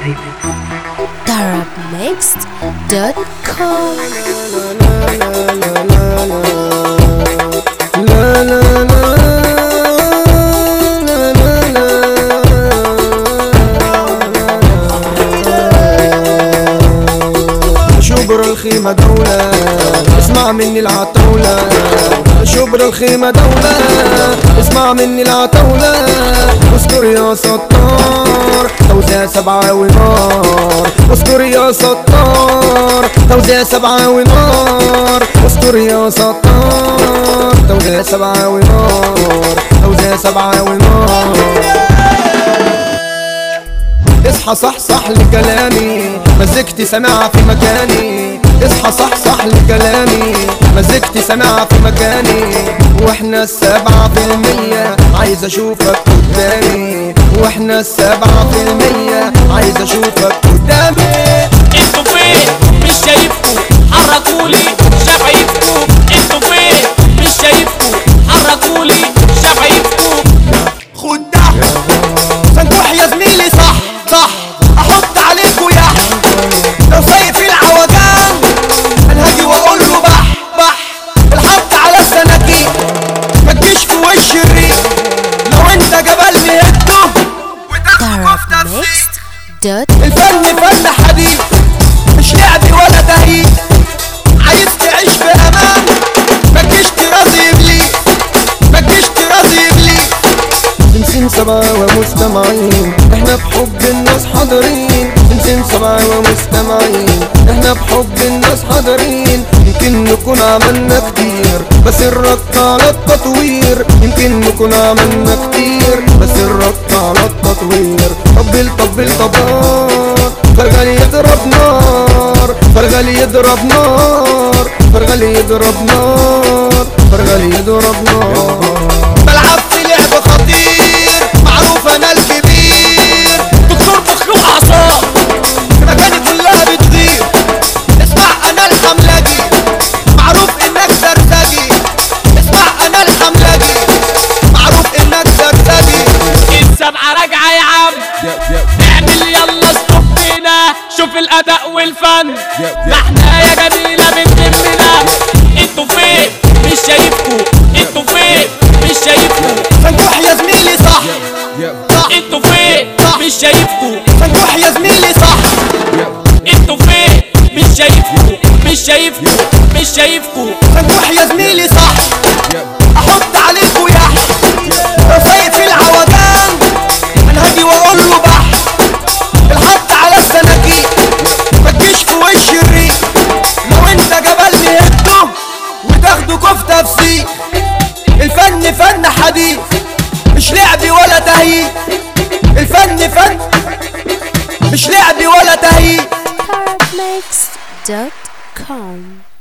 Darabmixed.com لا لا لا لا لا لا شبر الخيمة دولة اسمع مني العتولة شبر الخيمة دولة اسمع مني العتولة اذكر يا ستار توزيع سبعة ونار اذكر يا ستار توزيع سبعة ونار اذكر يا ستار توزيع سبعة ونار توزيع سبعة ونار اصحى صح صح لكلامي مزجتي سماعة في مكاني اصحى صح صح لكلامي مزجتي سماعة في مكاني واحنا السبعة في المية عايز اشوفك قدامي واحنا السبعة في المية عايز اشوفك قدامي انتوا فين مش شايفكوا حركولي شفايفكوا انتوا فين مش شايفكوا حركولي شفايفكوا خد ده سنكوح يا زميلي صح صح احط عليكوا يا لو سايق في العوجان انا هاجي واقول له بح بح الحط على السناكين ما تجيش في وش الريق لو انت جبل نهده وتاخد كفتة Darabmixed.com الفن فن حديد مش لعب ولا تهيئ عايز تعيش في امان ما تجيش ترازي ابليس ما تجيش ترازي ابليس سمسم سبعة ومستمعين احنا بحب الناس حاضرين سمسم سبعة ومستمعين احنا بحب الناس حاضرين يمكن نكون عملنا كتير بس الرد على التطوير يمكن نكون عملنا كتير بس الرد على التطوير طبل طبل طبال فرغل يضرب نار فرغل يضرب نار فرغل يضرب نار فرغل يضرب نار بلعب في لعب خطير معروف انا الكبير دكتور مخلوق اعصاب مكاني كلها بتغير اسمع انا الحملجي معروف انك سرسجي اسمع انا الحملجي معروف انك سرسجي السبعة راجعة يا عم اعمل يلا ستوب بينا شوف الاداء والفن ده احنا يا جميلة بنلمنا انتوا فين مش شايفكوا انتوا فين مش شايفكوا سنكوح يا زميلي صح صح انتوا فين مش شايفكوا سنكوح يا زميلي صح انتوا فين مش شايفكوا مش شايفكوا مش شايفكوا سنكوح يا زميلي صح احط عليكوا يا لو سايق في العوجان انا هاجي واقول له بح الحط على السناكين ما تجيش في وش الريق لو انت جبل نهده وتاخده كفته في سيخ الفن فن حديث مش لعب ولا تهيئ الفن فن مش لعب ولا تهيئ Darabmixed.com